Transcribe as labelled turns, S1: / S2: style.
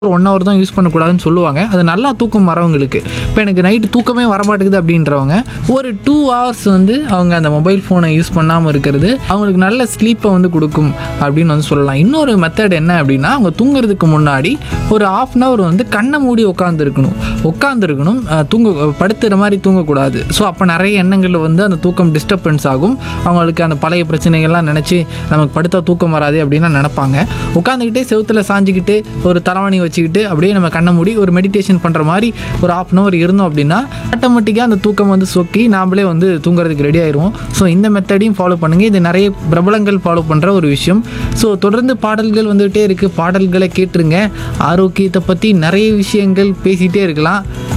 S1: one hour தான் use பண்ணக்கூடாதுன்னு சொல்லுவாங்க அது நல்லா தூக்கம் வரவங்களுக்கு இப்போ எனக்கு நைட்டு தூக்கமே வரமாட்டேங்குது அப்படின்றவங்க ஒரு டூ ஹவர்ஸ் வந்து அவங்க அந்த மொபைல் ஃபோனை யூஸ் பண்ணாமல் இருக்கிறது அவங்களுக்கு நல்ல ஸ்லீப்பை வந்து கொடுக்கும் அப்படின்னு வந்து சொல்லலாம் இன்னொரு மெத்தட் என்ன அப்படின்னா அவங்க தூங்குறதுக்கு முன்னாடி ஒரு ஆஃப் அன் ஹவர் வந்து கண்ணை மூடி உட்காந்துருக்கணும் உட்காந்துருக்கணும் தூங்க படுத்துற மாதிரி தூங்கக்கூடாது ஸோ அப்போ நிறைய எண்ணங்கள் வந்து அந்த தூக்கம் டிஸ்டர்பன்ஸ் ஆகும் அவங்களுக்கு அந்த பழைய பிரச்சனைகள்லாம் நினச்சி நமக்கு படுத்தா தூக்கம் வராது அப்படின்னு நினைப்பாங்க உட்காந்துக்கிட்டே செவுத்துல சாஞ்சிக்கிட்டு ஒரு தலைவணி வச்சுக்கிட்டு அப்படியே நம்ம கண்ணை மூடி ஒரு மெடிடேஷன் பண்ணுற மாதிரி ஒரு ஆஃப் அன் ஹவர் இருந்தோம் அப்படின்னா ஆட்டோமேட்டிக்காக அந்த தூக்கம் வந்து சொக்கி நாமளே வந்து தூங்குறதுக்கு ரெடி ஆயிடுவோம் ஸோ இந்த மெத்தடையும் ஃபாலோ பண்ணுங்கள் இது நிறைய பிரபலங்கள் ஃபாலோ பண்ணுற ஒரு விஷயம் ஸோ தொடர்ந்து பாடல்கள் வந்துகிட்டே இருக்குது பாடல்களை கேட்டுருங்க ஆரோக்கியத்தை பற்றி நிறைய விஷயங்கள் பேசிகிட்டே இருக்கலாம்